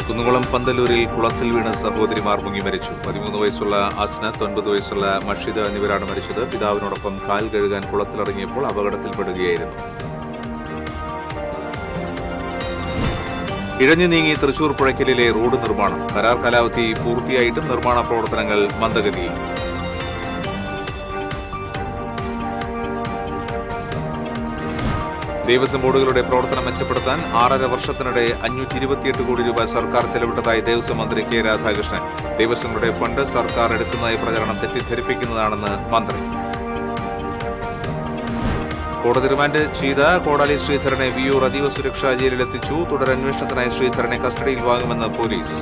കുന്നുകുളം പന്തലൂരിൽ കുളത്തിൽ വീണ് സഹോദരിമാർ മുങ്ങി മരിച്ചു പതിമൂന്ന് വയസ്സുള്ള അസ്നത്ത് ഒൻപത് വയസ്സുള്ള മഷിദ എന്നിവരാണ് മരിച്ചത് പിതാവിനോടൊപ്പം കാൽ കഴുകാൻ കുളത്തിലിറങ്ങിയപ്പോൾ അപകടത്തിൽപ്പെടുകയായിരുന്നു ഇഴഞ്ഞു നീങ്ങി തൃശൂർ പുഴയ്ക്കലിലെ റോഡ് നിർമ്മാണം കരാർ കാലാവധി പൂർത്തിയായിട്ടും നിർമ്മാണ പ്രവർത്തനങ്ങൾ മന്ദഗതിയിൽ ദേവസ്വം ബോർഡുകളുടെ പ്രവർത്തനം മെച്ചപ്പെടുത്താൻ ആറര വർഷത്തിനിടെ അഞ്ഞൂറ്റി ഇരുപത്തിയെട്ട് കോടി രൂപ സർക്കാർ ചെലവിട്ടതായി ദേവസ്വം മന്ത്രി കെ രാധാകൃഷ്ണൻ ദേവസ്വങ്ങളുടെ ഫണ്ട് സർക്കാർ എടുക്കുന്നതായി പ്രചരണം തെറ്റിദ്ധരിപ്പിക്കുന്നതാണെന്ന് മന്ത്രി കോടതി റിമാൻഡ് ചെയ്ത കോടാലി ശ്രീധരനെ വിയൂർ അതീവ സുരക്ഷാ ജയിലിലെത്തിച്ചു തുടരന്വേഷണത്തിനായി ശ്രീധരനെ കസ്റ്റഡിയിൽ വാങ്ങുമെന്ന് പോലീസ്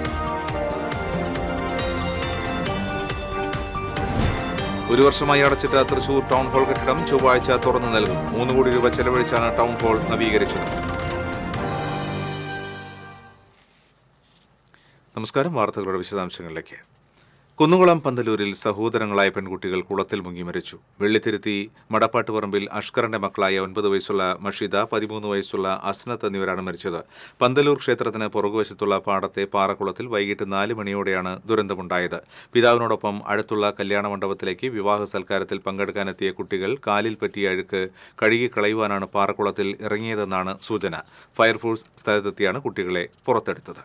ഒരു വർഷമായി അടച്ചിട്ട തൃശൂർ ടൗൺ ഹാൾ കെട്ടിടം ചൊവ്വാഴ്ച തുറന്നു നൽകും മൂന്ന് കോടി രൂപ ചെലവഴിച്ചാണ് ടൗൺ ഹാൾ നവീകരിച്ചത് നമസ്കാരം വാർത്തകളുടെ വിശദാംശങ്ങളിലേക്ക് കുന്നുകുളം പന്തലൂരിൽ സഹോദരങ്ങളായ പെൺകുട്ടികൾ കുളത്തിൽ മുങ്ങി മരിച്ചു വെള്ളിത്തിരുത്തി മടപ്പാട്ടുപറമ്പിൽ അഷ്കറിന്റെ മക്കളായ ഒൻപത് വയസ്സുള്ള മഷീദ പതിമൂന്ന് വയസ്സുള്ള അസ്നത്ത് എന്നിവരാണ് മരിച്ചത് പന്തലൂർ ക്ഷേത്രത്തിന് പുറകുവശത്തുള്ള പാടത്തെ പാറക്കുളത്തിൽ വൈകിട്ട് നാല് മണിയോടെയാണ് ദുരന്തമുണ്ടായത് പിതാവിനോടൊപ്പം അടുത്തുള്ള കല്യാണ മണ്ഡപത്തിലേക്ക് വിവാഹ സൽക്കാരത്തിൽ പങ്കെടുക്കാനെത്തിയ കുട്ടികൾ കാലിൽ പറ്റിയ അഴുക്ക് കഴുകിക്കളയുവാനാണ് പാറക്കുളത്തിൽ ഇറങ്ങിയതെന്നാണ് സൂചന ഫയർഫോഴ്സ് സ്ഥലത്തെത്തിയാണ് കുട്ടികളെ പുറത്തെടുത്തത്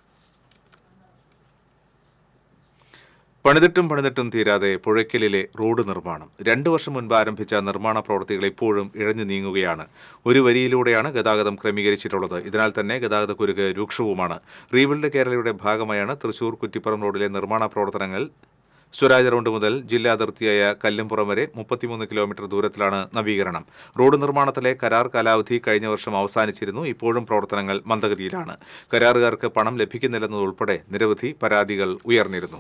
പണിതിട്ടും പണിതിട്ടും തീരാതെ പുഴയ്ക്കലിലെ റോഡ് നിർമ്മാണം രണ്ടു വർഷം മുൻപ് ആരംഭിച്ച നിർമ്മാണ പ്രവൃത്തികൾ ഇപ്പോഴും ഇഴഞ്ഞു നീങ്ങുകയാണ് ഒരു വരിയിലൂടെയാണ് ഗതാഗതം ക്രമീകരിച്ചിട്ടുള്ളത് ഇതിനാൽ തന്നെ ഗതാഗത കുരുക്ക് രൂക്ഷവുമാണ് റീബിൽഡ് കേരളയുടെ ഭാഗമായാണ് തൃശൂർ കുറ്റിപ്പുറം റോഡിലെ നിർമ്മാണ പ്രവർത്തനങ്ങൾ സ്വരാജ് റൗണ്ട് മുതൽ ജില്ലാ അതിർത്തിയായ കല്ലുംപുറം വരെ മുപ്പത്തിമൂന്ന് കിലോമീറ്റർ ദൂരത്തിലാണ് നവീകരണം റോഡ് നിർമ്മാണത്തിലെ കരാർ കാലാവധി കഴിഞ്ഞ വർഷം അവസാനിച്ചിരുന്നു ഇപ്പോഴും പ്രവർത്തനങ്ങൾ മന്ദഗതിയിലാണ് കരാറുകാർക്ക് പണം ലഭിക്കുന്നില്ലെന്നതുൾപ്പെടെ നിരവധി പരാതികൾ ഉയർന്നിരുന്നു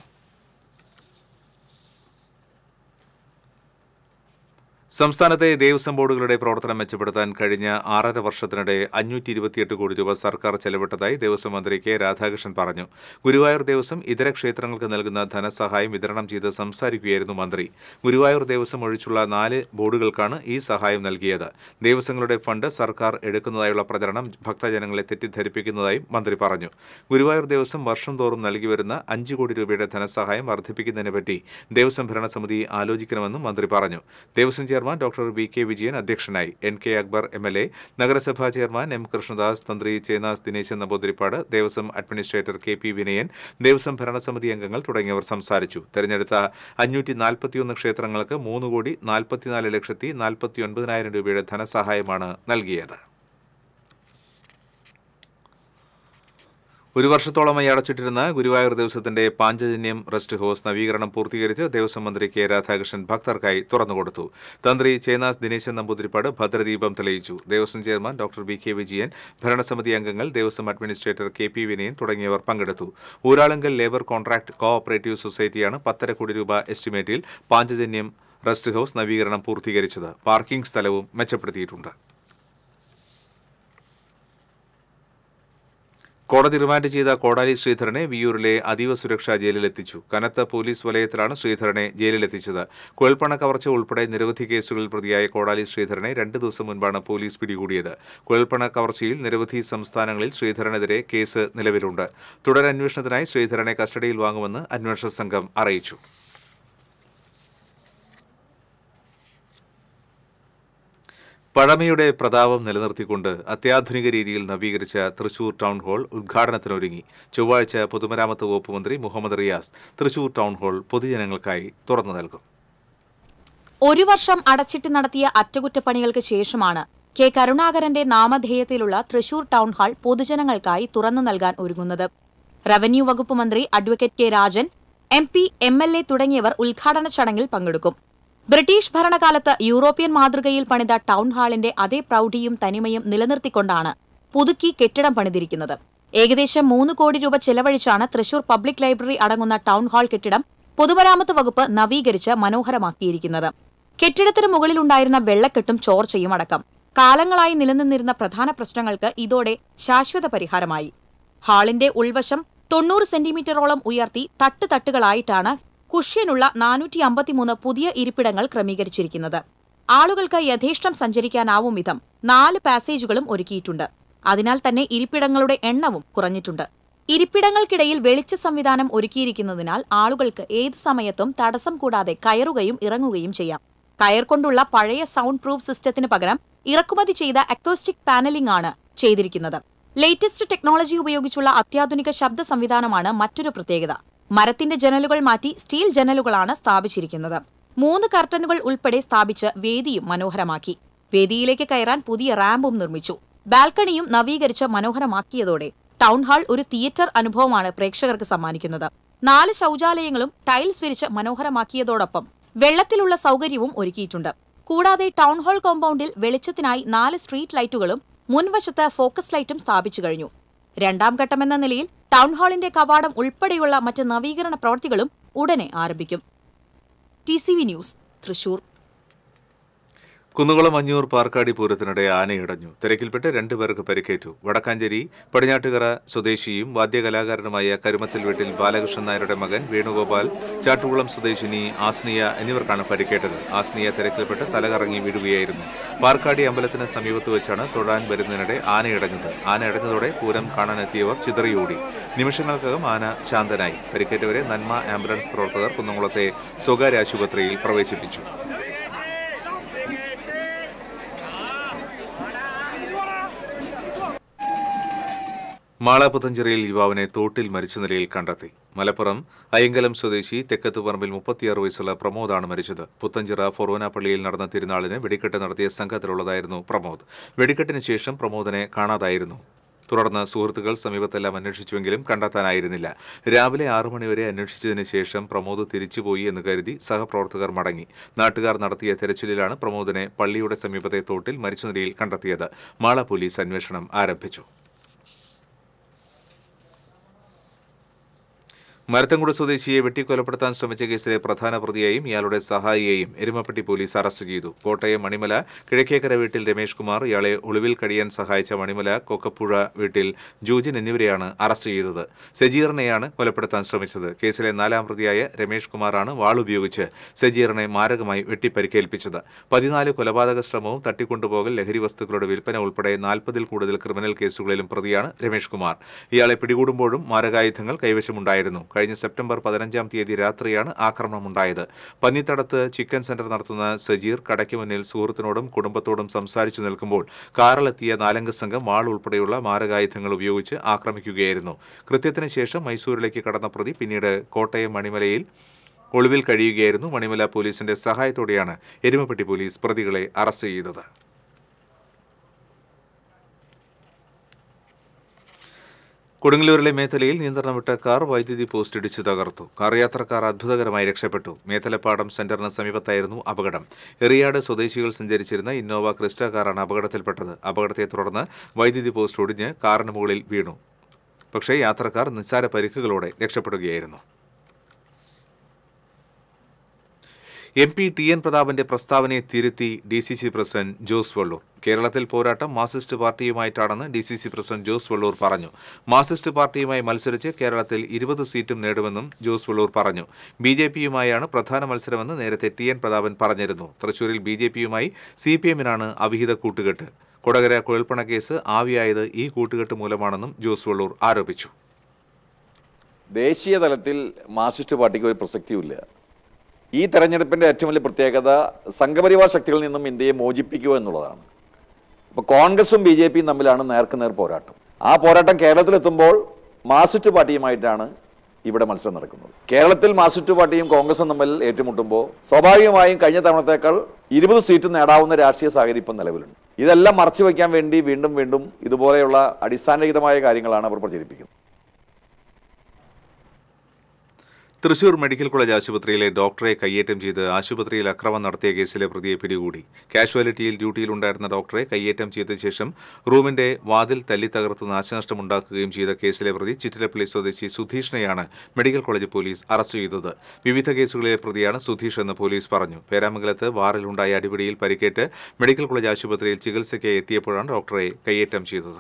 സംസ്ഥാനത്തെ ദേവസ്വം ബോർഡുകളുടെ പ്രവർത്തനം മെച്ചപ്പെടുത്താൻ കഴിഞ്ഞ ആറര വർഷത്തിനിടെ അഞ്ഞൂറ്റി ഇരുപത്തിയെട്ട് കോടി രൂപ സർക്കാർ ചെലവിട്ടതായി ദേവസ്വം മന്ത്രി കെ രാധാകൃഷ്ണൻ പറഞ്ഞു ഗുരുവായൂർ ദേവസ്വം ഇതര ക്ഷേത്രങ്ങൾക്ക് നൽകുന്ന ധനസഹായം വിതരണം ചെയ്ത് സംസാരിക്കുകയായിരുന്നു മന്ത്രി ഗുരുവായൂർ ദേവസ്വം ഒഴിച്ചുള്ള നാല് ബോർഡുകൾക്കാണ് ഈ സഹായം നൽകിയത് ദേവസ്വങ്ങളുടെ ഫണ്ട് സർക്കാർ എടുക്കുന്നതായുള്ള പ്രചരണം ഭക്തജനങ്ങളെ തെറ്റിദ്ധരിപ്പിക്കുന്നതായും മന്ത്രി പറഞ്ഞു ഗുരുവായൂർ ദേവസ്വം വർഷം തോറും നൽകി വരുന്ന അഞ്ച് കോടി രൂപയുടെ ധനസഹായം വർദ്ധിപ്പിക്കുന്നതിനെപ്പറ്റി ദേവസ്വം ഭരണസമിതി ആലോചിക്കണമെന്നും മന്ത്രി പറഞ്ഞു Devaswom chairman doctor V K Vijayan അധ്യക്ഷനായി N K Akbar M L A നഗരസഭാ ചെയർമാൻ എം കൃഷ്ണദാസ് തന്ത്രി Chennas Dineshan Namboothiripad Devaswom administrator K P Vinayan Devaswom ഭരണസമിതി അംഗങ്ങൾ തുടങ്ങിയവർ സംസാരിച്ചു തെരഞ്ഞെടുത്ത അഞ്ഞൂറ്റി നാൽപ്പത്തിയൊന്ന് ക്ഷേത്രങ്ങൾക്ക് മൂന്ന് കോടി നാൽപ്പത്തിനാല് ലക്ഷത്തി നാൽപ്പത്തി ഒൻപതിനായിരം രൂപയുടെ ധനസഹായമാണ് നൽകിയത് ഒരു വർഷത്തോളമായി അടച്ചിട്ടിരുന്ന ഗുരുവായൂർ ദേവസ്വത്തിന്റെ പാഞ്ചജന്യം റെസ്റ്റ് ഹൗസ് നവീകരണം പൂർത്തീകരിച്ച് ദേവസ്വം മന്ത്രി കെ രാധാകൃഷ്ണൻ ഭക്തർക്കായി തുറന്നുകൊടുത്തു തന്ത്രി ചേനാസ് ദിനേശൻ നമ്പൂതിരിപ്പാട് ഭദ്രദീപം തെളിയിച്ചു Devaswom chairman doctor V K Vijayan ഭരണസമിതി അംഗങ്ങൾ Devaswom administrator K P Vinayan തുടങ്ങിയവർ പങ്കെടുത്തു Uralungal labour contract co operative സൊസൈറ്റിയാണ് പത്തര കോടി രൂപ എസ്റ്റിമേറ്റിൽ പാഞ്ചജന്യം റെസ്റ്റ് ഹൗസ് നവീകരണം പൂർത്തീകരിച്ചത് പാർക്കിംഗ് സ്ഥലവും മെച്ചപ്പെടുത്തിയിട്ടുണ്ട് കോടതി റിമാൻഡ് ചെയ്ത കോടാലി ശ്രീധരനെ വിയൂരിലെ അതീവ സുരക്ഷാ ജയിലിലെത്തിച്ചു കനത്ത പോലീസ് വലയത്തിലാണ് ശ്രീധരനെ ജയിലിലെത്തിച്ചത് കുഴൽപ്പണ കവർച്ച ഉൾപ്പെടെ നിരവധി കേസുകളിൽ പ്രതിയായ കോടാലി ശ്രീധരനെ രണ്ട് ദിവസം മുൻപാണ് പോലീസ് പിടികൂടിയത് കുഴൽപ്പണ കവർച്ചയിൽ നിരവധി സംസ്ഥാനങ്ങളിൽ ശ്രീധരനെതിരെ കേസ് നിലവിലുണ്ട് തുടരന്വേഷണത്തിനായി ശ്രീധരനെ കസ്റ്റഡിയിൽ വാങ്ങുമെന്ന് അന്വേഷണ സംഘം അറിയിച്ചു പഴമയുടെ പ്രതാപം നിലനിർത്തിക്കൊണ്ട് അത്യാധുനിക രീതിയിൽ നവീകരിച്ച തൃശൂർ ടൗൺ ഹാൾ ഉദ്ഘാടനത്തിനൊരുങ്ങി ചൊവ്വാഴ്ച പൊതുമരാമത്ത് വകുപ്പ് മന്ത്രി മുഹമ്മദ് റിയാസ് തൃശൂർ ടൗൺ ഹാൾ പൊതുജനങ്ങൾക്കായി തുറന്നു നൽകും ഒരു വർഷം അടച്ചിട്ട് നടത്തിയ അറ്റകുറ്റപ്പണികൾക്ക് ശേഷമാണ് കെ കരുണാകരന്റെ നാമധേയത്തിലുള്ള തൃശൂർ ടൗൺ ഹാൾ പൊതുജനങ്ങൾക്കായി തുറന്നു നൽകാൻ ഒരുങ്ങുന്നത് റവന്യൂ വകുപ്പ് മന്ത്രി advocate K Rajan M P M L A തുടങ്ങിയവർ ഉദ്ഘാടന ചടങ്ങിൽ പങ്കെടുക്കും ബ്രിട്ടീഷ് ഭരണകാലത്ത് യൂറോപ്യൻ മാതൃകയിൽ പണിത ടൗൺ ഹാളിന്റെ അതേ പ്രൗഢിയും തനിമയും നിലനിർത്തിക്കൊണ്ടാണ് പുതുക്കി കെട്ടിടം പണിതിരിക്കുന്നത് ഏകദേശം മൂന്ന് കോടി രൂപ ചെലവഴിച്ചാണ് തൃശൂർ പബ്ലിക് ലൈബ്രറി അടങ്ങുന്ന ടൗൺ ഹാൾ കെട്ടിടം പൊതുമരാമത്ത് വകുപ്പ് നവീകരിച്ച് മനോഹരമാക്കിയിരിക്കുന്നത് കെട്ടിടത്തിന് മുകളിലുണ്ടായിരുന്ന വെള്ളക്കെട്ടും ചോർച്ചയും അടക്കം കാലങ്ങളായി നിലനിന്നിരുന്ന പ്രധാന പ്രശ്നങ്ങൾക്ക് ഇതോടെ ശാശ്വത പരിഹാരമായി ഹാളിന്റെ ഉൾവശം തൊണ്ണൂറ് സെന്റിമീറ്ററോളം ഉയർത്തി തട്ടുതട്ടുകളായിട്ടാണ് കുഷ്യനുള്ള നാനൂറ്റി അമ്പത്തിമൂന്ന് പുതിയ ഇരിപ്പിടങ്ങൾ ക്രമീകരിച്ചിരിക്കുന്നത് ആളുകൾക്ക് യഥേഷ്ടം സഞ്ചരിക്കാനാവും വിധം നാല് പാസേജുകളും ഒരുക്കിയിട്ടുണ്ട് അതിനാൽ തന്നെ ഇരിപ്പിടങ്ങളുടെ എണ്ണവും കുറഞ്ഞിട്ടുണ്ട് ഇരിപ്പിടങ്ങൾക്കിടയിൽ വെളിച്ച സംവിധാനം ഒരുക്കിയിരിക്കുന്നതിനാൽ ആളുകൾക്ക് ഏത് സമയത്തും തടസ്സം കൂടാതെ കയറുകയും ഇറങ്ങുകയും ചെയ്യാം കയർ കൊണ്ടുള്ള പഴയ സൗണ്ട് പ്രൂഫ് സിസ്റ്റത്തിന് പകരം ഇറക്കുമതി ചെയ്ത അക്കോസ്റ്റിക് പാനലിംഗ് ആണ് ചെയ്തിരിക്കുന്നത് ലേറ്റസ്റ്റ് ടെക്നോളജി ഉപയോഗിച്ചുള്ള അത്യാധുനിക ശബ്ദ സംവിധാനമാണ് മറ്റൊരു പ്രത്യേകത മരത്തിന്റെ ജനലുകൾ മാറ്റി സ്റ്റീൽ ജനലുകളാണ് സ്ഥാപിച്ചിരിക്കുന്നത് മൂന്ന് കർട്ടനുകൾ ഉൾപ്പെടെ സ്ഥാപിച്ച് വേദിയും മനോഹരമാക്കി വേദിയിലേക്ക് കയറാൻ പുതിയ റാമ്പും നിർമ്മിച്ചു ബാൽക്കണിയും നവീകരിച്ച് മനോഹരമാക്കിയതോടെ ടൗൺ ഹാൾ ഒരു തിയേറ്റർ അനുഭവമാണ് പ്രേക്ഷകർക്ക് സമ്മാനിക്കുന്നത് നാല് ശൗചാലയങ്ങളും ടൈൽസ് വിരിച്ച് മനോഹരമാക്കിയതോടൊപ്പം വെള്ളത്തിലുള്ള സൗകര്യവും ഒരുക്കിയിട്ടുണ്ട് കൂടാതെ ടൗൺ ഹാൾ കോമ്പൗണ്ടിൽ വെളിച്ചത്തിനായി നാല് സ്ട്രീറ്റ് ലൈറ്റുകളും മുൻവശത്ത് ഫോക്കസ് ലൈറ്റും സ്ഥാപിച്ചു കഴിഞ്ഞു രണ്ടാം ഘട്ടമെന്ന നിലയിൽ ടൗൺ ഹാളിന്റെ കവാടം ഉൾപ്പെടെയുള്ള മറ്റ് നവീകരണ പ്രവൃത്തികളും ഉടനെ ആരംഭിക്കും T C V news Thrissur Kunnamkulam Anjoor Parkadi പൂരത്തിനിടെ ആനയിടഞ്ഞു തിരക്കിൽപ്പെട്ട് രണ്ടുപേർക്ക് പരിക്കേറ്റു വടക്കാഞ്ചേരി പടിഞ്ഞാട്ടുകര സ്വദേശിയും വാദ്യകലാകാരനുമായ കരുമത്തിൽ വീട്ടിൽ ബാലകൃഷ്ണൻ നായരുടെ മകൻ വേണുഗോപാൽ ചാട്ടുകുളം സ്വദേശിനി ആസ്നിയ എന്നിവർക്കാണ് പരിക്കേറ്റത് ആസ്നിയ തിരക്കിൽപ്പെട്ട് തലകറങ്ങി വീഴുകയായിരുന്നു പാർക്കാടി അമ്പലത്തിന് സമീപത്ത് വെച്ചാണ് തൊഴാൻ വരുന്നതിനിടെ ആനയിടഞ്ഞത് ആന ഇടഞ്ഞതോടെ പൂരം കാണാനെത്തിയവർ ചിതറിയോടി നിമിഷങ്ങൾക്കകം ആന ശാന്തനായി പരിക്കേറ്റവരെ നന്മ ആംബുലൻസ് പ്രവർത്തകർ കുന്നംകുളത്തെ സ്വകാര്യ ആശുപത്രിയിൽ പ്രവേശിപ്പിച്ചു മാള പുത്തഞ്ചിറയിൽ യുവാവിനെ തോട്ടിൽ മരിച്ച നിലയിൽ കണ്ടെത്തി മലപ്പുറം അയങ്കലം സ്വദേശി തെക്കത്തുപറമ്പിൽ മുപ്പത്തിയാറ് വയസ്സുള്ള പ്രമോദാണ് മരിച്ചത് പുത്തഞ്ചിറ ഫൊറോന പള്ളിയിൽ നടന്ന തിരുനാളിന് വെടിക്കെട്ട് നടത്തിയ സംഘത്തിലുള്ളതായിരുന്നു പ്രമോദ് വെടിക്കെട്ടിന് ശേഷം പ്രമോദിനെ കാണാതായിരുന്നു തുടർന്ന് സുഹൃത്തുക്കൾ സമീപത്തെല്ലാം അന്വേഷിച്ചുവെങ്കിലും കണ്ടെത്താനായിരുന്നില്ല രാവിലെ ആറു മണിവരെ അന്വേഷിച്ചതിന് ശേഷം പ്രമോദ് തിരിച്ചുപോയി എന്ന് കരുതി സഹപ്രവർത്തകർ മടങ്ങി നാട്ടുകാർ നടത്തിയ തെരച്ചിലിലാണ് പ്രമോദിനെ പള്ളിയുടെ സമീപത്തെ തോട്ടിൽ മരിച്ച നിലയിൽ കണ്ടെത്തിയത് മാള പോലീസ് അന്വേഷണം ആരംഭിച്ചു മരത്തൻകുടി സ്വദേശിയെ വെട്ടിക്കൊലപ്പെടുത്താൻ ശ്രമിച്ച കേസിലെ പ്രധാന പ്രതിയെയും ഇയാളുടെ സഹായിയെയും എരുമപ്പെട്ടി പോലീസ് അറസ്റ്റ് ചെയ്തു കോട്ടയം മണിമല കിഴക്കേക്കര വീട്ടിൽ രമേഷ് കുമാർ ഇയാളെ ഒളിവിൽ കഴിയാൻ സഹായിച്ച മണിമല കൊക്കപ്പുഴ വീട്ടിൽ ജൂജിൻ എന്നിവരെയാണ് അറസ്റ്റ് ചെയ്തത് സജീറിനെയാണ് കൊലപ്പെടുത്താൻ ശ്രമിച്ചത് കേസിലെ നാലാം പ്രതിയായ രമേഷ് കുമാറാണ് വാളുപയോഗിച്ച് സജീറിനെ മാരകമായി വെട്ടിപ്പരിക്കേൽപ്പിച്ചത് പതിനാല് കൊലപാതക ശ്രമവും തട്ടിക്കൊണ്ടുപോകൽ ലഹരി വസ്തുക്കളുടെ വിൽപ്പന ഉൾപ്പെടെ നാൽപ്പതിൽ കൂടുതൽ ക്രിമിനൽ കേസുകളിലും പ്രതിയാണ് രമേഷ് കുമാർ ഇയാളെ പിടികൂടുമ്പോഴും മാരകായുധങ്ങൾ കൈവശമുണ്ടായിരുന്നു കഴിഞ്ഞ സെപ്റ്റംബർ പതിനഞ്ചാം തീയതി രാത്രിയാണ് ആക്രമണമുണ്ടായത് പന്നിത്തടത്ത് ചിക്കൻ സെന്റർ നടത്തുന്ന സജീർ കടയ്ക്ക് മുന്നിൽ സുഹൃത്തിനോടും കുടുംബത്തോടും സംസാരിച്ചു നിൽക്കുമ്പോൾ കാറിലെത്തിയ നാലംഗ സംഘം വാൾ ഉൾപ്പെടെയുള്ള മാരകായുധങ്ങൾ ഉപയോഗിച്ച് ആക്രമിക്കുകയായിരുന്നു കൃത്യത്തിന് ശേഷം മൈസൂരിലേക്ക് കടന്ന പ്രതി പിന്നീട് കോട്ടയം മണിമലയിൽ ഒളിവിൽ കഴിയുകയായിരുന്നു മണിമല പോലീസിന്റെ സഹായത്തോടെയാണ് എരുമപ്പെട്ടി പോലീസ് പ്രതികളെ അറസ്റ്റ് ചെയ്തത് കൊടുങ്ങല്ലൂരിലെ മേത്തലയിൽ നിയന്ത്രണം വിട്ട കാർ വൈദ്യുതി പോസ്റ്റ് ഇടിച്ചു തകർത്തു കാർ യാത്രക്കാർ അത്ഭുതകരമായി രക്ഷപ്പെട്ടു മേത്തലപ്പാടം സെന്ററിന് സമീപത്തായിരുന്നു അപകടം എറിയാട് സ്വദേശികൾ സഞ്ചരിച്ചിരുന്ന ഇന്നോവ ക്രിസ്റ്റ കാറാണ് അപകടത്തിൽപ്പെട്ടത് അപകടത്തെ തുടർന്ന് വൈദ്യുതി പോസ്റ്റ് ഒടിഞ്ഞ് കാറിന് മുകളിൽ വീണു പക്ഷേ യാത്രക്കാർ നിസ്സാര പരിക്കുകളോടെ രക്ഷപ്പെടുകയായിരുന്നു എം പി ടി എൻ പ്രതാപന്റെ പ്രസ്താവനയെ തിരുത്തി D C C president Jose Vallur കേരളത്തിൽ പോരാട്ടം മാർസിസ്റ്റ് പാർട്ടിയുമായിട്ടാണെന്ന് D C C president Jose Vallur പറഞ്ഞു മാർസിസ്റ്റ് പാർട്ടിയുമായി മത്സരിച്ച് കേരളത്തിൽ ഇരുപത് സീറ്റും നേടുമെന്നും ജോസ് വള്ളൂർ പറഞ്ഞു ബി ജെ പിയുമായാണ് പ്രധാന മത്സരമെന്ന് നേരത്തെ ടി എൻ പ്രതാപൻ പറഞ്ഞിരുന്നു തൃശൂരിൽ ബി ജെ പിയുമായി സി പി എമ്മിനാണ് അവിഹിത കൂട്ടുകെട്ട് കൊടകര കുഴൽപ്പണ കേസ് ആവിയായത് ഈ കൂട്ടുകെട്ട് മൂലമാണെന്നും ജോസ് വള്ളൂർ ആരോപിച്ചു ദേശീയ തലത്തിൽ മാർക്സിസ്റ്റ് പാർട്ടിക്ക് ഒരു പ്രസക്തിയുമില്ല ഈ തെരഞ്ഞെടുപ്പിന്റെ ഏറ്റവും വലിയ പ്രത്യേകത സംഘപരിവാർ ശക്തികളിൽ നിന്നും ഇന്ത്യയെ മോചിപ്പിക്കുക എന്നുള്ളതാണ് അപ്പോൾ കോൺഗ്രസും ബി ജെ പിയും തമ്മിലാണ് നേർക്കുനേർ പോരാട്ടം ആ പോരാട്ടം കേരളത്തിലെത്തുമ്പോൾ മാർക്സിസ്റ്റ് പാർട്ടിയുമായിട്ടാണ് ഇവിടെ മത്സരം നടക്കുന്നത് കേരളത്തിൽ മാർക്സിസ്റ്റ് പാർട്ടിയും കോൺഗ്രസും തമ്മിൽ ഏറ്റുമുട്ടുമ്പോൾ സ്വാഭാവികമായും കഴിഞ്ഞ തവണത്തേക്കാൾ ഇരുപത് സീറ്റ് നേടാവുന്ന രാഷ്ട്രീയ സാഹചര്യം ഇപ്പം നിലവിലുണ്ട് ഇതെല്ലാം മറച്ചു വയ്ക്കാൻ വേണ്ടി വീണ്ടും വീണ്ടും ഇതുപോലെയുള്ള അടിസ്ഥാനരഹിതമായ കാര്യങ്ങളാണ് അവർ പ്രചരിപ്പിക്കുന്നത് തൃശൂർ മെഡിക്കൽ കോളേജ് ആശുപത്രിയിലെ ഡോക്ടറെ കയ്യേറ്റം ചെയ്ത് ആശുപത്രിയിൽ അക്രമം നടത്തിയ കേസിലെ പ്രതിയെ പിടികൂടി കാഷ്വാലിറ്റിയിൽ ഡ്യൂട്ടിയിലുണ്ടായിരുന്ന ഡോക്ടറെ കയ്യേറ്റം ചെയ്ത ശേഷം റൂമിന്റെ വാതിൽ തല്ലി തകർത്ത് നാശനഷ്ടമുണ്ടാക്കുകയും ചെയ്ത കേസിലെ പ്രതി ചിറ്റിലപ്പള്ളി സ്വദേശി സുധീഷിനെയാണ് മെഡിക്കൽ കോളേജ് പോലീസ് അറസ്റ്റ് ചെയ്തത് വിവിധ കേസുകളിലെ പ്രതിയാണ് സുധീഷ് എന്ന് പോലീസ് പറഞ്ഞു പേരാമംഗലത്ത് ബാറിലുണ്ടായ അടിപിടിയിൽ പരിക്കേറ്റ് മെഡിക്കൽ കോളേജ് ആശുപത്രിയിൽ ചികിത്സയ്ക്ക് എത്തിയപ്പോഴാണ് ഡോക്ടറെ കയ്യേറ്റം ചെയ്തത്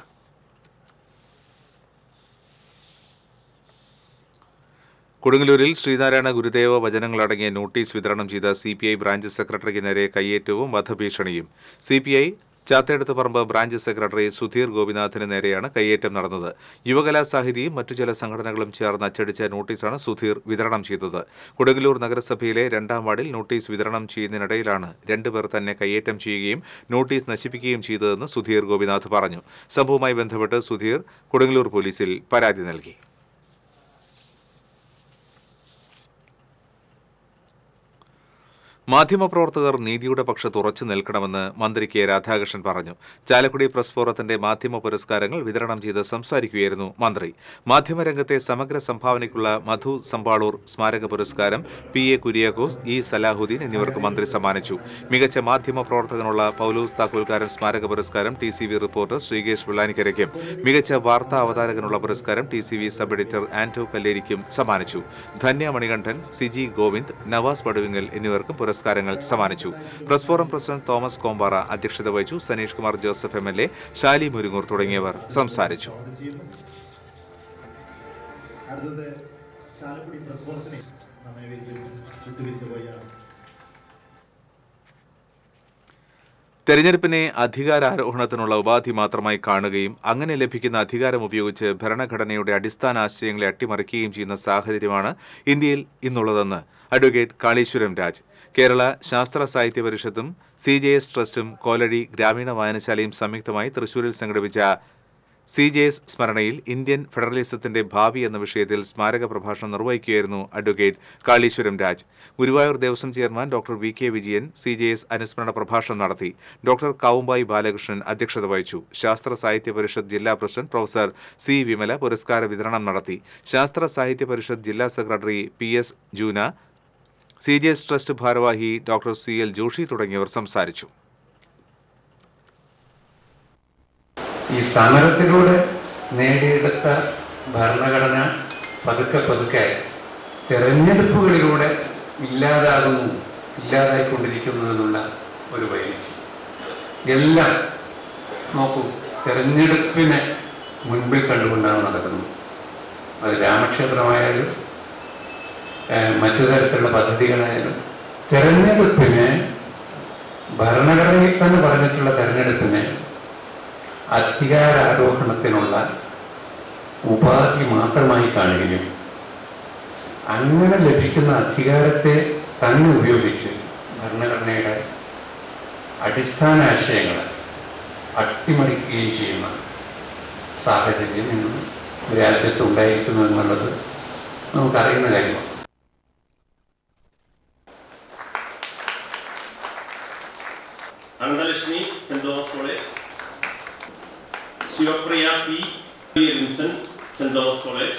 കൊടുങ്ങല്ലൂരിൽ ശ്രീനാരായണ ഗുരുദേവ വചനങ്ങളടങ്ങിയ നോട്ടീസ് വിതരണം ചെയ്ത സി പി ഐ ബ്രാഞ്ച് സെക്രട്ടറിക്ക് നേരെ കയ്യേറ്റവും വധഭീഷണിയും C P I Chathedath Paramb branch secretary Sudheer ഗോപിനാഥിന് നേരെയാണ് കയ്യേറ്റം നടന്നത് യുവകലാ സാഹിതിയും മറ്റു ചില സംഘടനകളും ചേർന്ന് അച്ചടിച്ച നോട്ടീസാണ് സുധീർ വിതരണം ചെയ്തത് കൊടുങ്ങല്ലൂർ നഗരസഭയിലെ രണ്ടാം വാർഡിൽ നോട്ടീസ് വിതരണം ചെയ്യുന്നതിനിടയിലാണ് രണ്ടുപേർ തന്നെ കയ്യേറ്റം ചെയ്യുകയും നോട്ടീസ് നശിപ്പിക്കുകയും ചെയ്തതെന്ന് സുധീർ ഗോപിനാഥ് പറഞ്ഞു സംഭവവുമായി ബന്ധപ്പെട്ട് സുധീർ കൊടുങ്ങല്ലൂർ പോലീസിൽ പരാതി നൽകി മാധ്യമപ്രവർത്തകർ നീതിയുടെ പക്ഷത്ത് ഉറച്ചു നിൽക്കണമെന്ന് മന്ത്രി കെ രാധാകൃഷ്ണൻ പറഞ്ഞു ചാലക്കുടി പ്രസ് ഫോറത്തിന്റെ മാധ്യമ പുരസ്കാരങ്ങൾ വിതരണം ചെയ്ത് സംസാരിക്കുകയായിരുന്നു മന്ത്രി മാധ്യമരംഗത്തെ സമഗ്ര സംഭാവനയ്ക്കുള്ള മധു സമ്പാളൂർ സ്മാരക പുരസ്കാരം P A Kuriakose E Salahuddin എന്നിവർക്ക് മന്ത്രി സമ്മാനിച്ചു മികച്ച മാധ്യമ പ്രവർത്തകനുള്ള പൗലോസ് താക്കോൽക്കാരൻ സ്മാരക പുരസ്കാരം T C V reporter Sreekesh വെള്ളാനിക്കരയ്ക്കും മികച്ച വാർത്താ അവതാരകനുള്ള പുരസ്കാരം T C V sub editor Anto കല്ലേരിക്കും സമ്മാനിച്ചു ധന്യ മണികണ്ഠൻ സിജി ഗോവിന്ദ് നവാസ് പടുവിങ്ങൽ എന്നിവർക്കും പുരസ്കാരങ്ങൾ സമ്മാനിച്ചു press forum president Thomas Kompara അധ്യക്ഷത വഹിച്ചു Saneesh Kumar Joseph M L A Shali Murungoor തുടങ്ങിയവർ സംസാരിച്ചു അടുത്തത് ചാലക്കുടി പ്രസ് ഫോറത്തിനെ നമ്മെ വിട്ടുപിരിച്ചു പോയ തെരഞ്ഞെടുപ്പിനെ അധികാരാരോഹണത്തിനുള്ള ഉപാധി മാത്രമായി കാണുകയും അങ്ങനെ ലഭിക്കുന്ന അധികാരം ഉപയോഗിച്ച് ഭരണഘടനയുടെ അടിസ്ഥാന ആശയങ്ങളെ അട്ടിമറിക്കുകയും ചെയ്യുന്ന സാഹചര്യമാണ് ഇന്ത്യയിൽ ഇന്നുള്ളതെന്ന് അഡ്വക്കേറ്റ് കാളീശ്വരം രാജ് കേരള ശാസ്ത്ര സാഹിത്യ പരിഷത്തും സി ജെ എസ് ട്രസ്റ്റും കോലഴി ഗ്രാമീണ വായനശാലയും സംയുക്തമായി തൃശൂരിൽ സംഘടിപ്പിച്ച സി ജെ എസ് സ്മരണയിൽ ഇന്ത്യൻ ഫെഡറലിസത്തിന്റെ ഭാവി എന്ന വിഷയത്തിൽ സ്മാരക പ്രഭാഷണം നിർവഹിക്കുകയായിരുന്നു advocate Kaleeswaram Raj Guruvayur Devaswom chairman doctor V K Vijayan C J S അനുസ്മരണ പ്രഭാഷണം നടത്തി ഡോക്ടർ കാവുമ്പായി ബാലകൃഷ്ണൻ അധ്യക്ഷത വഹിച്ചു ശാസ്ത്ര സാഹിത്യ പരിഷത്ത് ജില്ലാ പ്രസിഡന്റ് പ്രൊഫസർ സി വിമല പുരസ്കാര വിതരണം നടത്തി ശാസ്ത്ര സാഹിത്യ പരിഷത്ത് ജില്ലാ secretary P S Juna C J S trust ഭാരവാഹി ഡോക്ടർ സി എൽ ജോഷി തുടങ്ങിയവർ സംസാരിച്ചു ഈ സമരത്തിലൂടെ നേടിയെടുത്ത ഭരണഘടന പതുക്കെ പതുക്കെ തെരഞ്ഞെടുപ്പുകളിലൂടെ ഇല്ലാതാകുന്നു ഇല്ലാതായിക്കൊണ്ടിരിക്കുന്നു എന്നുള്ള ഒരു വൈകിച്ചു എല്ലാം നോക്കൂ തെരഞ്ഞെടുപ്പിനെ മുൻപിൽ കണ്ടുകൊണ്ടാണ് നടക്കുന്നത് അത് രാമക്ഷേത്രമായാലും ഏഹ്, മറ്റു തരത്തിലുള്ള പദ്ധതികളായാലും തെരഞ്ഞെടുപ്പിനെ ഭരണഘടനയിൽ തന്നെ പറഞ്ഞിട്ടുള്ള തെരഞ്ഞെടുപ്പിനെ അധികാരാരോഹണത്തിനുള്ള ഉപാധി മാത്രമായി കാണുകയും അങ്ങനെ ലഭിക്കുന്ന അധികാരത്തെ തന്നെ ഉപയോഗിച്ച് ഭരണഘടനയുടെ അടിസ്ഥാന ആശയങ്ങൾ അട്ടിമറിക്കുകയും ചെയ്യുന്ന സാഹചര്യം ഇന്ന് രാജ്യത്ത് ഉണ്ടായിരിക്കുന്നു എന്നുള്ളത് നമുക്കറിയുന്ന കാര്യമാണ് Ananthalakshmi saint Thomas college Sivapriya P P. Vincent saint Thomas college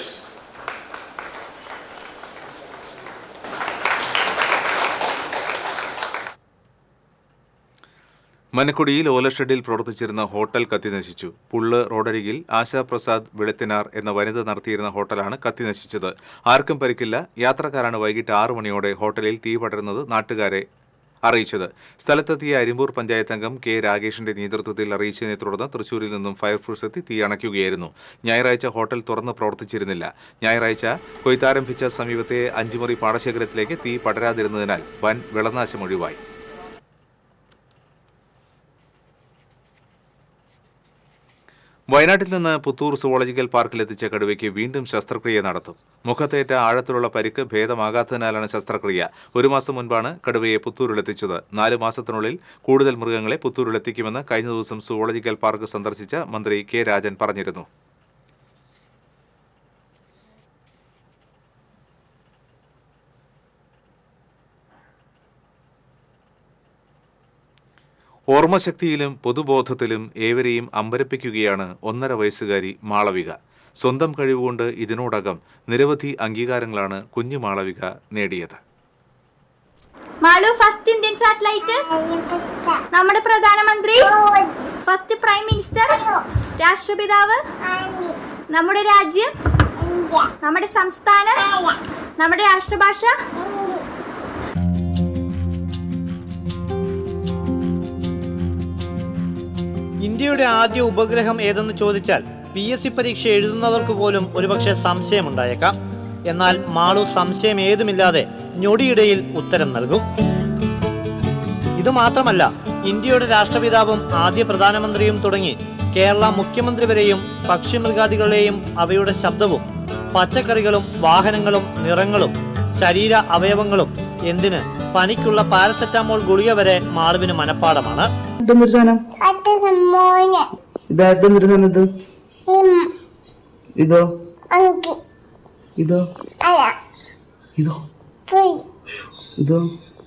മനക്കുടിയിൽ ഓലഷെഡിൽ പ്രവർത്തിച്ചിരുന്ന ഹോട്ടൽ കത്തിനശിച്ചു പുള്ള് റോഡരികിൽ ആശാപ്രസാദ് വെളുത്തിനാർ എന്ന വനിത നടത്തിയിരുന്ന ഹോട്ടലാണ് കത്തിനശിച്ചത് ആർക്കും പരിക്കില്ല യാത്രക്കാരാണ് വൈകിട്ട് ആറു മണിയോടെ ഹോട്ടലിൽ തീ പടരുന്നത് നാട്ടുകാരെ അറിയിച്ചത് സ്ഥലത്തെത്തിയ അരിമ്പൂർ പഞ്ചായത്ത് അംഗം കെ രാഗേഷിന്റെ നേതൃത്വത്തിൽ അറിയിച്ചതിനെ തുടർന്ന് തൃശൂരിൽ നിന്നും ഫയർഫോഴ്സ് എത്തി തീ അണയ്ക്കുകയായിരുന്നു ഞായറാഴ്ച ഹോട്ടൽ തുറന്ന് പ്രവർത്തിച്ചിരുന്നില്ല ഞായറാഴ്ച കൊയ്ത്താരംഭിച്ച സമീപത്തെ അഞ്ചുമുറി പാടശേഖരത്തിലേക്ക് തീ പടരാതിരുന്നതിനാൽ വൻ വിളനാശം ഒഴിവായി വയനാട്ടിൽ നിന്ന് പുത്തൂർ സുവോളജിക്കൽ പാർക്കിലെത്തിച്ച കടുവയ്ക്ക് വീണ്ടും ശസ്ത്രക്രിയ നടത്തും മുഖത്തേറ്റ ആഴത്തിലുള്ള പരിക്ക് ഭേദമാകാത്തതിനാലാണ് ശസ്ത്രക്രിയ ഒരു മാസം മുൻപാണ് കടുവയെ പുത്തൂരിലെത്തിച്ചത് നാല് മാസത്തിനുള്ളിൽ കൂടുതൽ മൃഗങ്ങളെ പുത്തൂരിലെത്തിക്കുമെന്ന് കഴിഞ്ഞ ദിവസം സുവോളജിക്കൽ പാർക്ക് സന്ദർശിച്ച മന്ത്രി കെ രാജൻ പറഞ്ഞിരുന്നു ഓർമ്മശക്തിയിലും പൊതുബോധത്തിലും ഏവരെയും അമ്പരപ്പിക്കുകയാണ് ഒന്നര വയസ്സുകാരി മാളവിക സ്വന്തം കഴിവുകൊണ്ട് ഇതിനോടകം നിരവധി അംഗീകാരങ്ങളാണ് കുഞ്ഞു മാളവിക നേടിയത് മാളു ഫസ്റ്റ് ഇന്ത്യൻ സാറ്റലൈറ്റ് നമ്മുടെ പ്രധാനമന്ത്രി ഫസ്റ്റ് പ്രൈം മിനിസ്റ്റർ രാഷ്ട്രപിതാവ് നമ്മുടെ രാജ്യം നമ്മുടെ സംസ്ഥാനം നമ്മുടെ രാഷ്ട്രഭാഷ ഇന്ത്യയുടെ ആദ്യ ഉപഗ്രഹം ഏതെന്ന് ചോദിച്ചാൽ പി എസ് സി പരീക്ഷ എഴുതുന്നവർക്ക് പോലും ഒരുപക്ഷെ സംശയമുണ്ടായേക്കാം എന്നാൽ മാളു സംശയം ഏതുമില്ലാതെ ഞൊടിയിടയിൽ ഉത്തരം നൽകും ഇത് മാത്രമല്ല ഇന്ത്യയുടെ രാഷ്ട്രപിതാവും ആദ്യ പ്രധാനമന്ത്രിയും തുടങ്ങി കേരള മുഖ്യമന്ത്രി വരെയും പക്ഷിമൃഗാദികളെയും അവയുടെ ശബ്ദവും പച്ചക്കറികളും വാഹനങ്ങളും നിറങ്ങളും ശരീര അവയവങ്ങളും എന്തിന് പനിക്കുള്ള പാരസെറ്റാമോൾ ഗുളിക വരെ മാളുവിന് മനഃപ്പാടമാണ് ഇതെന്തൊരു സാധനം ഇതാ ഇതെന്തൊരു സാധനം ഇത് ഇതോ ഇതോ ഇതോ ഇതോ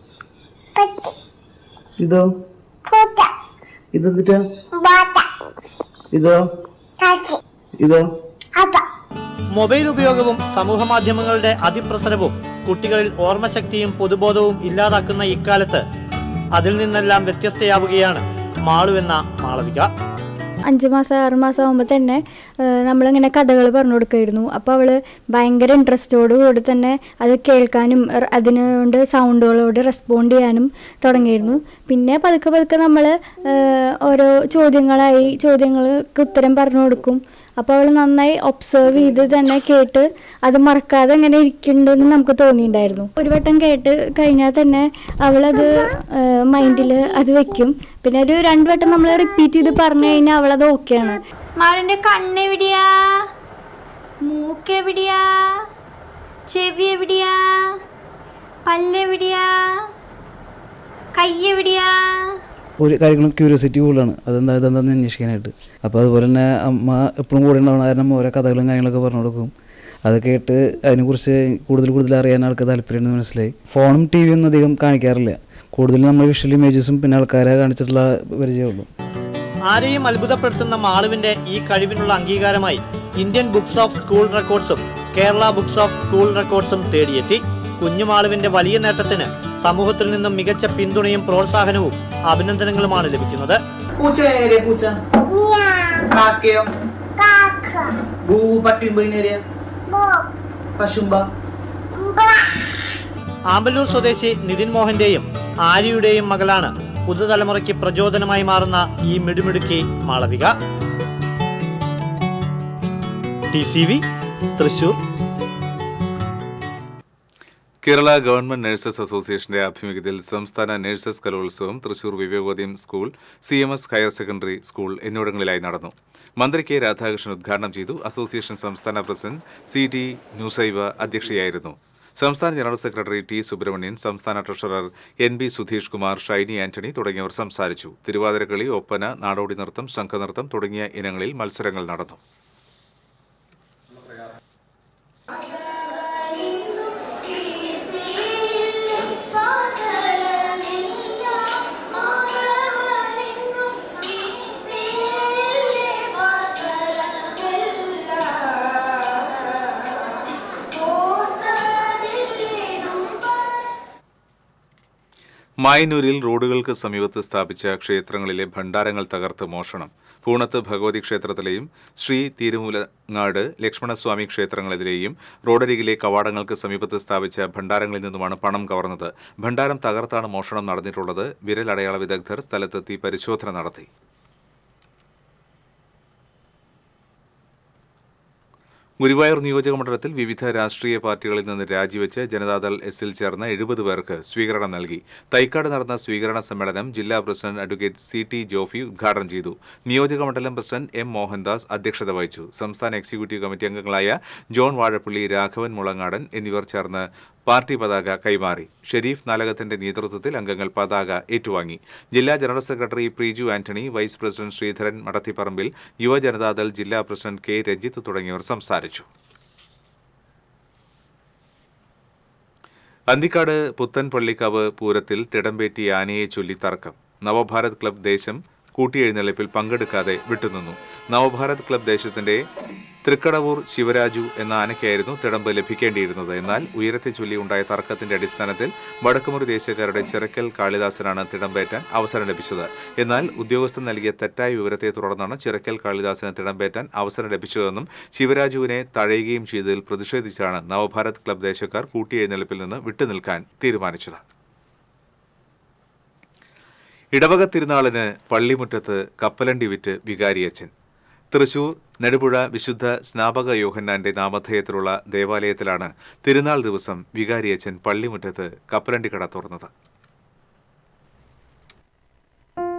ഇതോ ഇതെന്തിട്ടാ ഇതോ ഇതോ മൊബൈൽ ഉപയോഗവും സമൂഹ മാധ്യമങ്ങളുടെ അതിപ്രസരവും കുട്ടികളിൽ ഓർമ്മശക്തിയും പൊതുബോധവും ഇല്ലാതാക്കുന്ന ഇക്കാലത്ത് അതിൽ നിന്നെല്ലാം വ്യത്യസ്തയാവുകയാണ് മാളു എന്ന മാളവിക അഞ്ച് മാസം ആറ് മാസം ആകുമ്പോൾ തന്നെ ഏഹ്, നമ്മളിങ്ങനെ കഥകൾ പറഞ്ഞു കൊടുക്കുമായിരുന്നു അപ്പോൾ അവൾ ഭയങ്കര ഇൻട്രസ്റ്റോടു കൂടി തന്നെ അത് കേൾക്കാനും ർ- അതിനുകൊണ്ട് സൗണ്ടുകളോട് റെസ്പോണ്ട് ചെയ്യാനും തുടങ്ങിയിരുന്നു പിന്നെ പതുക്കെ പതുക്കെ നമ്മൾ ഓരോ ചോദ്യങ്ങളായി ചോദ്യങ്ങൾക്ക് ഉത്തരം പറഞ്ഞു കൊടുക്കും അപ്പോൾ അവൾ നന്നായി ഒബ്സർവ് ചെയ്ത് തന്നെ കേട്ട് അത് മറക്കാതെ അങ്ങനെ ഇരിക്കുന്നുണ്ടെന്ന് നമുക്ക് തോന്നിയിട്ടുണ്ടായിരുന്നു ഒരു വട്ടം കേട്ട് കഴിഞ്ഞാൽ തന്നെ അവളത് മൈൻഡിൽ അത് വെക്കും പിന്നെ ഒരു രണ്ട് വട്ടം നമ്മൾ റിപ്പീറ്റ് ചെയ്ത് പറഞ്ഞു കഴിഞ്ഞാൽ അവളത് ഓക്കെയാണ് മാളിന്റെ കണ്ണെവിടെയാ മൂക്കെവിടെയാ ചെവി എവിടെയാ പല്ലെവിടെയാ കൈയെവിടെയാ ഒരു കാര്യങ്ങളും ക്യൂരിയോസിറ്റി കൂടുതലാണ് അതെന്താ ഇതെന്താന്ന് അന്വേഷിക്കാനായിട്ട് അപ്പോൾ അതുപോലെ തന്നെ അമ്മ എപ്പോഴും കൂടെ ഉണ്ടാവണം കാരണം ഓരോ കഥകളും കാര്യങ്ങളൊക്കെ പറഞ്ഞു കൊടുക്കും അത് കേട്ട് അതിനെക്കുറിച്ച് കൂടുതൽ കൂടുതൽ അറിയാൻ ആൾക്ക് താല്പര്യമുണ്ടെന്ന് മനസ്സിലായി ഫോണും ടി വിയും ഒന്നും അധികം കാണിക്കാറില്ല കൂടുതലും നമ്മൾ വിഷ്വൽ ഇമേജസും പിന്നെ ആൾക്കാരെ കാണിച്ചിട്ടുള്ള പരിചയമുള്ളൂ ആരെയും അത്ഭുതപ്പെടുത്തുന്ന മാളുവിന്റെ ഈ കഴിവിനുള്ള അംഗീകാരമായി ഇന്ത്യൻ ബുക്സ് ഓഫ് സ്കൂൾ റെക്കോർഡ്സും കേരള ബുക്സ് ഓഫ് സ്കൂൾ റെക്കോർഡ്സും തേടിയെത്തി കുഞ്ഞുമാളുവിന്റെ വലിയ നേട്ടത്തിന് സമൂഹത്തിൽ നിന്നും മികച്ച പിന്തുണയും പ്രോത്സാഹനവും അഭിനന്ദനങ്ങളുമാണ് ലഭിക്കുന്നത് പൂച്ച ഏരിയ പൂച്ച കാക്കയോ ഭൂ പട്ടിമ്പതിനേരിയ പശുമ്പ ആമ്പല്ലൂർ സ്വദേശി നിതിൻ മോഹന്റെയും ആര്യയുടെയും മകളാണ് പുതുതലമുറയ്ക്ക് പ്രചോദനമായി മാറുന്ന ഈ മിടുമിടുക്കി Malavika T C V Thrissur Kerala government nurses അസോസിയേഷന്റെ ആഭിമുഖ്യത്തിൽ സംസ്ഥാന nurses Kalolsavam Thrissur Vivekodayam school C M S higher secondary school എന്നിവിടങ്ങളിലായി നടന്നു മന്ത്രി കെ രാധാകൃഷ്ണൻ ഉദ്ഘാടനം ചെയ്തു അസോസിയേഷൻ സംസ്ഥാന പ്രസിഡന്റ് സി ടി ന്യൂസൈവ അധ്യക്ഷയായിരുന്നു സംസ്ഥാന ജനറൽ സെക്രട്ടറി ടി സുബ്രഹ്മണ്യൻ സംസ്ഥാന treasurer N B Sudheesh Kumar Shiny Antony തുടങ്ങിയവർ സംസാരിച്ചു തിരുവാതിരക്കളി ഒപ്പന നാടോടി നൃത്തം സംഘനൃത്തം തുടങ്ങിയ ഇനങ്ങളിൽ മത്സരങ്ങൾ നടന്നു മായന്നൂരിൽ റോഡുകൾക്ക് സമീപത്ത് സ്ഥാപിച്ച ക്ഷേത്രങ്ങളിലെ ഭണ്ഡാരങ്ങൾ തകർത്ത് മോഷണം പൂണത്ത് ഭഗവതി ക്ഷേത്രത്തിലെയും ശ്രീ തിരുമൂലങ്ങാട് ലക്ഷ്മണസ്വാമി ക്ഷേത്രങ്ങളിലെയും റോഡരികിലെ കവാടങ്ങൾക്ക് സമീപത്ത് സ്ഥാപിച്ച ഭണ്ഡാരങ്ങളിൽ നിന്നുമാണ് പണം കവർന്നത് ഭണ്ഡാരം തകർത്താണ് മോഷണം നടന്നിട്ടുള്ളത് വിരലടയാള വിദഗ്ധർ സ്ഥലത്തെത്തി പരിശോധന നടത്തി ഗുരുവായൂർ നിയോജക മണ്ഡലത്തിൽ വിവിധ രാഷ്ട്രീയ പാർട്ടികളിൽ നിന്ന് രാജിവെച്ച് ജനതാദൾ എസിൽ ചേർന്ന എഴുപത് പേർക്ക് സ്വീകരണം നൽകി തൈക്കാട് നടന്ന സ്വീകരണ സമ്മേളനം ജില്ലാ president advocate C T Jofy ഉദ്ഘാടനം ചെയ്തു നിയോജക മണ്ഡലം പ്രസിഡന്റ് എം മോഹൻദാസ് അധ്യക്ഷത വഹിച്ചു സംസ്ഥാന എക്സിക്യൂട്ടീവ് കമ്മിറ്റി അംഗങ്ങളായ ജോൺ വാഴപ്പള്ളി രാഘവൻ മുളങ്ങാടൻ എന്നിവർ ചേർന്ന് പാർട്ടി പതാക കൈമാറി ഷെരീഫ് നാലകത്തിന്റെ നേതൃത്വത്തിൽ അംഗങ്ങൾ പതാക ഏറ്റുവാങ്ങി ജില്ലാ general secretary Preeju Antony vice president Sreedharan മടത്തിപ്പറമ്പിൽ യുവജനതാദൾ ജില്ലാ പ്രസിഡന്റ് കെ രഞ്ജിത്ത് തുടങ്ങിയവർ സംസാരിച്ചു അന്തിക്കാട് പുത്തൻ പള്ളിക്കാവ് പൂരത്തിൽ തിടമ്പേറ്റി ആനയെ ചൊല്ലി തർക്കം നവഭാരത് ക്ലബ് ദേശം കൂട്ടിയെഴുന്നള്ളിപ്പിൽ പങ്കെടുക്കാതെ വിട്ടുനിന്നു നവഭാരത് ക്ലബ് ദേശത്തിന്റെ തൃക്കടവൂർ ശിവരാജു എന്ന ആനയ്ക്കായിരുന്നു തിടമ്പ് ലഭിക്കേണ്ടിയിരുന്നത് എന്നാൽ ഉയരത്തെ ചൊല്ലി ഉണ്ടായ തർക്കത്തിന്റെ അടിസ്ഥാനത്തിൽ വടക്കുമുറി ദേശക്കാരുടെ ചിറക്കൽ കാളിദാസനാണ് തിടമ്പേറ്റാൻ അവസരം ലഭിച്ചത് എന്നാൽ ഉദ്യോഗസ്ഥൻ നൽകിയ തെറ്റായ വിവരത്തെ തുടർന്നാണ് ചിറക്കൽ കാളിദാസന് തിടമ്പേറ്റാൻ അവസരം ലഭിച്ചതെന്നും ശിവരാജുവിനെ തഴയുകയും ചെയ്തതിൽ പ്രതിഷേധിച്ചാണ് നവഭാരത് ക്ലബ് ദേശക്കാർ കൂട്ടിയെഴുന്നള്ളിപ്പിൽ നിന്ന് വിട്ടുനിൽക്കാൻ തീരുമാനിച്ചത് ഇടവക തിരുനാളിന് പള്ളിമുറ്റത്ത് കപ്പലണ്ടി വിറ്റ് വികാരിയച്ചൻ തൃശൂർ നെടുപുഴ വിശുദ്ധ സ്നാപക യോഹന്നാന്റെ നാമധേയത്തിലുള്ള ദേവാലയത്തിലാണ് തിരുനാൾ ദിവസം വികാരിയച്ചൻ പള്ളിമുറ്റത്ത് കപ്പലണ്ടി കട തുറന്നത്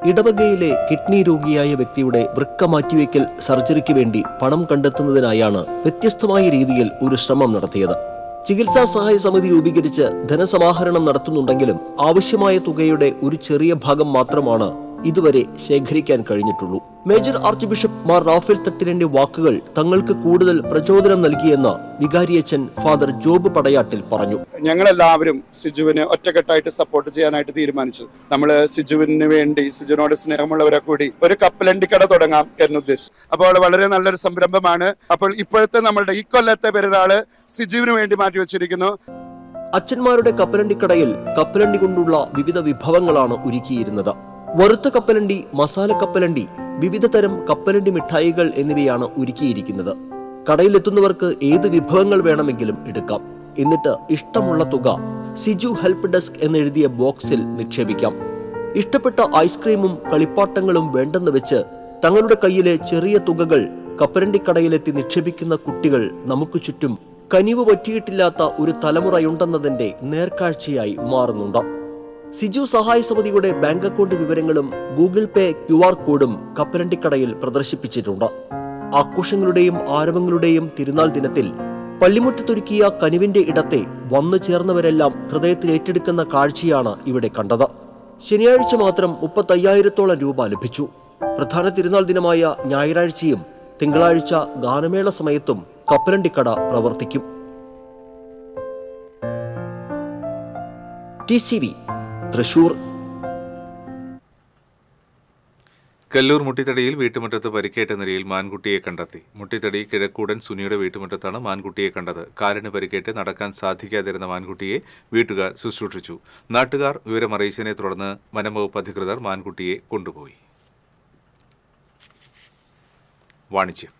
ഇടവകയിലെ കിഡ്നി രോഗിയായ വ്യക്തിയുടെ വൃക്ക മാറ്റിവെക്കൽ സർജറിക്ക് വേണ്ടി പണം കണ്ടെത്തുന്നതിനായാണ് വ്യത്യസ്തമായ രീതിയിൽ ഒരു ശ്രമം നടത്തിയത് ചികിത്സാ സഹായ സമിതി രൂപീകരിച്ച് ധനസമാഹരണം നടത്തുന്നുണ്ടെങ്കിലും ആവശ്യമായ തുകയുടെ ഒരു ചെറിയ ഭാഗം മാത്രമാണ് ഇതുവരെ ശേഖരിക്കാൻ കഴിഞ്ഞിട്ടുള്ളൂ major archbishop Mar Raphael തട്ടിരന്റെ വാക്കുകൾ തങ്ങൾക്ക് കൂടുതൽ പ്രചോദനം നൽകിയെന്ന് വികാരിയച്ചൻ ഫാദർ ജോബ് പടയാട്ടിൽ പറഞ്ഞു ഞങ്ങളെല്ലാവരും സിജുവിനെ ഒറ്റക്കെട്ടായിട്ട് സപ്പോർട്ട് ചെയ്യാനായിട്ട് തീരുമാനിച്ചു നമ്മൾ സിജുവിന് വേണ്ടി സിജുവിനോട് സ്നേഹമുള്ളവരെ കൂടി ഒരു കപ്പലണ്ടിക്കട തുടങ്ങാം എന്നുദ്ദേശിച്ചു അപ്പോൾ വളരെ നല്ലൊരു സംരംഭമാണ് അപ്പോൾ ഇപ്പോഴത്തെ നമ്മളുടെ ഈ കൊല്ലത്തെ പെരുന്നാള് സിജുവിന് വേണ്ടി മാറ്റി വെച്ചിരിക്കുന്നു അച്ഛന്മാരുടെ കപ്പലണ്ടിക്കടയിൽ കപ്പലണ്ടി കൊണ്ടുള്ള വിവിധ വിഭവങ്ങളാണ് ഒരുക്കിയിരുന്നത് വറുത്ത കപ്പലണ്ടി മസാല കപ്പലണ്ടി വിവിധ തരം കപ്പലണ്ടി മിഠായികൾ എന്നിവയാണ് ഒരുക്കിയിരിക്കുന്നത് കടയിലെത്തുന്നവർക്ക് ഏത് വിഭവങ്ങൾ വേണമെങ്കിലും എടുക്കാം എന്നിട്ട് ഇഷ്ടമുള്ള തുക സിജു ഹെൽപ്പ് ഡെസ്ക് എന്നെഴുതിയ ബോക്സിൽ നിക്ഷേപിക്കാം ഇഷ്ടപ്പെട്ട ഐസ്ക്രീമും കളിപ്പാട്ടങ്ങളും വേണ്ടെന്ന് വെച്ച് തങ്ങളുടെ കയ്യിലെ ചെറിയ തുകകൾ കപ്പലണ്ടിക്കടയിലെത്തി നിക്ഷേപിക്കുന്ന കുട്ടികൾ നമുക്ക് ചുറ്റും കനിവ് പറ്റിയിട്ടില്ലാത്ത ഒരു തലമുറയുണ്ടെന്നതിന്റെ നേർക്കാഴ്ചയായി മാറുന്നുണ്ട് സിജു സഹായ സമിതിയുടെ ബാങ്ക് അക്കൗണ്ട് വിവരങ്ങളും ഗൂഗിൾ പേ ക്യു ആർ കോഡും കപ്പലണ്ടിക്കടയിൽ പ്രദർശിപ്പിച്ചിട്ടുണ്ട് ആഘോഷങ്ങളുടെയും ആരവങ്ങളുടെയും തിരുനാൾ ദിനത്തിൽ പള്ളിമുറ്റത്തൊരുക്കിയ കനിവിന്റെ ഇടത്തെ വന്നു ചേർന്നവരെല്ലാം ഹൃദയത്തിൽ ഏറ്റെടുക്കുന്ന കാഴ്ചയാണ് ഇവിടെ കണ്ടത് ശനിയാഴ്ച മാത്രം മുപ്പത്തയ്യായിരത്തോളം രൂപ ലഭിച്ചു പ്രധാന തിരുനാൾ ദിനമായ ഞായറാഴ്ചയും തിങ്കളാഴ്ച ഗാനമേള സമയത്തും കപ്പലണ്ടിക്കട പ്രവർത്തിക്കും T C V Thrissur Kallur മുട്ടിത്തടിയിൽ വീട്ടുമുറ്റത്ത് പരിക്കേറ്റ നിലയിൽ മാൻകുട്ടിയെ കണ്ടെത്തി മുട്ടിത്തടി കിഴക്കൂടൻ സുനിയുടെ വീട്ടുമുറ്റത്താണ് മാൻകുട്ടിയെ കണ്ടത് കാലിന് പരിക്കേറ്റ് നടക്കാൻ സാധിക്കാതിരുന്ന മാൻകുട്ടിയെ വീട്ടുകാർ ശുശ്രൂഷിച്ചു നാട്ടുകാർ വിവരമറിയിച്ചതിനെ തുടർന്ന് വനംവകുപ്പ് അധികൃതർ മാൻകുട്ടിയെ കൊണ്ടുപോയി വാണിജ്യം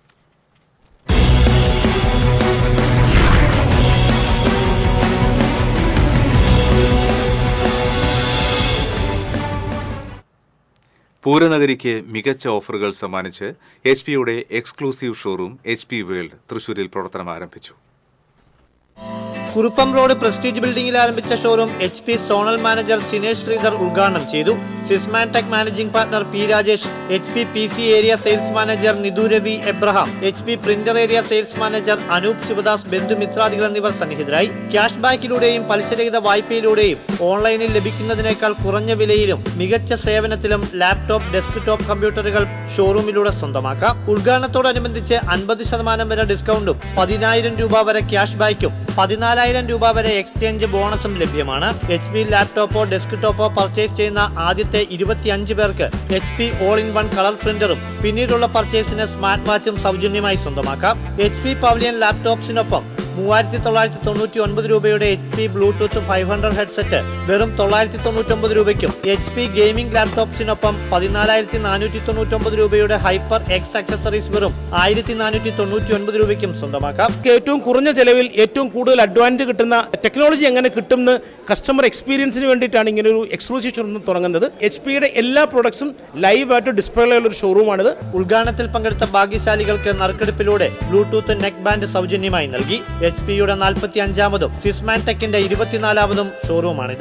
പൂരനഗരിക്ക് മികച്ച ഓഫറുകൾ സമ്മാനിച്ച് എച്ച് പിയുടെ exclusive showroom H P world തൃശൂരിൽ പ്രവർത്തനം ആരംഭിച്ചു കുറുപ്പം റോഡ് പ്രസ്റ്റീജ് ബിൽഡിംഗിൽ ആരംഭിച്ച showroom H P zonal manager Sinesh Sreedhar ഉദ്ഘാടനം ചെയ്തു Sisman tech managing partner P Rajesh H P P C area sales manager Nidhu Ravi Abraham H P printer area sales manager Anoop Sivadas ബന്ധുമിത്രാദികൾ എന്നിവർ സന്നിഹിതരായി ക്യാഷ് ബാക്കിലൂടെയും പലിശരഹിത വായ്പയിലൂടെയും ഓൺലൈനിൽ ലഭിക്കുന്നതിനേക്കാൾ കുറഞ്ഞ വിലയിലും മികച്ച സേവനത്തിലും ലാപ്ടോപ്പ് ഡെസ്ക്ടോപ്പ് കമ്പ്യൂട്ടറുകൾ ഷോറൂമിലൂടെ സ്വന്തമാക്കാം ഉദ്ഘാടനത്തോടനുബന്ധിച്ച് അൻപത് ശതമാനം വരെ ഡിസ്കൗണ്ടും പതിനായിരം രൂപ വരെ ക്യാഷ് ബാക്കും പതിനാലായിരം രൂപ വരെ എക്സ്ചേഞ്ച് ബോണസും ലഭ്യമാണ് എച്ച് പി ലാപ്ടോപ്പോ ഡെസ്ക്ടോപ്പോ പർച്ചേസ് ചെയ്യുന്ന ആദ്യത്തെ ഇരുപത്തിയഞ്ച് പേർക്ക് H P all in one colour പ്രിന്ററും പിന്നീടുള്ള പർച്ചേസിന് സ്മാർട്ട് വാച്ചും സൗജന്യമായി സ്വന്തമാക്കാം എച്ച് പി പവലിയൻ ലാപ്ടോപ്സിനൊപ്പം മൂവായിരത്തി തൊള്ളായിരത്തി തൊണ്ണൂറ്റി ഒൻപത് രൂപയുടെ H P Bluetooth five hundred headset വെറും തൊള്ളായിരത്തി തൊണ്ണൂറ്റൊമ്പത് രൂപയ്ക്കും എച്ച് പി ഗെയിമിംഗ് ലാപ്ടോപ്സിനൊപ്പം പതിനാലായിരത്തി നാനൂറ്റി തൊണ്ണൂറ്റൊമ്പത് രൂപയുടെ ഹൈപ്പർ എക്സ് അക്സസറീസ് വെറും ആയിരത്തി നാനൂറ്റി തൊണ്ണൂറ്റി ഒൻപത് രൂപയ്ക്കും സ്വന്തമാക്കാം ഏറ്റവും കുറഞ്ഞ ചെലവിൽ ഏറ്റവും കൂടുതൽ അഡ്വാൻറ്റ് കിട്ടുന്ന ടെക്നോളജി എങ്ങനെ കിട്ടുമെന്ന് കസ്റ്റമർ എക്സ്പീരിയൻസിന് വേണ്ടിയിട്ടാണ് ഇങ്ങനെ ഒരു എക്സ്ക്ലൂസീവ് ഷോറൂം തുടങ്ങുന്നത് എച്ച് പിയുടെ എല്ലാ പ്രോഡക്ട്സും ലൈവായിട്ട് ഡിസ്പ്ലേയുള്ള ഒരു ഷോറൂമാണിത് ഉദ്ഘാടനത്തിൽ പങ്കെടുത്ത ഭാഗ്യശാലികൾക്ക് നറുക്കെടുപ്പിലൂടെ ബ്ലൂടൂത്ത് നെക്ക് ബാൻഡ് സൗജന്യമായി നൽകി എച്ച് പിയുടെ നാൽപ്പത്തി അഞ്ചാമതും സിസ്മാൻ ടെക്കിന്റെ ഇരുപത്തിനാലാമതും ഷോറൂമാണിത്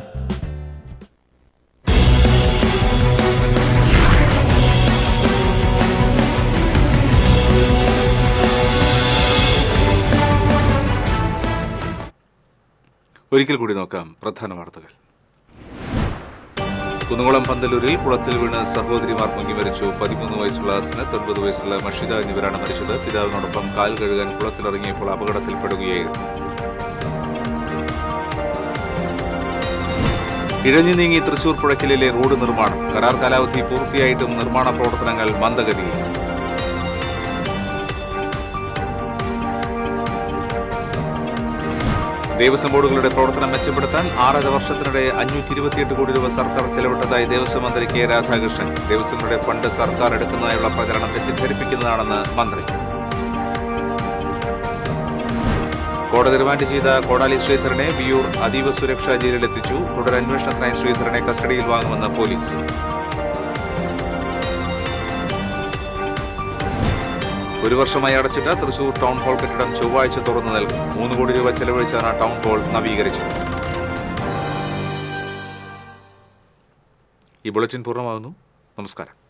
ഒരിക്കൽ കൂടി നോക്കാം പ്രധാന വാർത്തകൾ കുന്നുകുളം പന്തലൂരിൽ കുളത്തിൽ വീണ് സഹോദരിമാർ മുങ്ങി മരിച്ചു പതിമൂന്ന് വയസ്സുള്ള അസ്നത്ത് ഒൻപത് വയസ്സുള്ള മഷിദ എന്നിവരാണ് മരിച്ചത് പിതാവിനോടൊപ്പം കാൽ കഴുകാൻ കുളത്തിലിറങ്ങിയപ്പോൾ അപകടത്തിൽപ്പെടുകയായിരുന്നു ഇഴഞ്ഞു നീങ്ങി തൃശൂർ പുഴയ്ക്കലിലെ റോഡ് നിർമ്മാണം കരാർ കാലാവധി പൂർത്തിയായിട്ടും നിർമ്മാണ പ്രവർത്തനങ്ങൾ മന്ദഗതിയിൽ ദേവസ്വം ബോർഡുകളുടെ പ്രവർത്തനം മെച്ചപ്പെടുത്താൻ ആറര വർഷത്തിനിടെ അഞ്ഞൂറ്റി ഇരുപത്തിയെട്ട് കോടി രൂപ സർക്കാർ ചെലവിട്ടതായി ദേവസ്വം മന്ത്രി കെ രാധാകൃഷ്ണൻ ദേവസ്വങ്ങളുടെ ഫണ്ട് സർക്കാർ എടുക്കുന്നതായുള്ള പ്രചരണം തെറ്റിദ്ധരിപ്പിക്കുന്നതാണെന്ന് മന്ത്രി കോടതി റിമാൻഡ് ചെയ്ത കോടാലി ശ്രീധരനെ വിയൂർ അതീവ സുരക്ഷാ ജയിലിലെത്തിച്ചു തുടരന്വേഷണത്തിനായി ശ്രീധരനെ കസ്റ്റഡിയിൽ വാങ്ങുമെന്ന് പോലീസ് ഒരു വർഷമായി അടച്ചിട്ട തൃശൂർ ടൗൺ ഹാൾ കെട്ടിടം ചൊവ്വാഴ്ച തുറന്നു നൽകും മൂന്ന് കോടി രൂപ ചെലവഴിച്ചാണ് ടൗൺ ഹാൾ നവീകരിച്ചത് ഈ ബുള്ളറ്റിൻ പൂർണ്ണമാകുന്നു നമസ്കാരം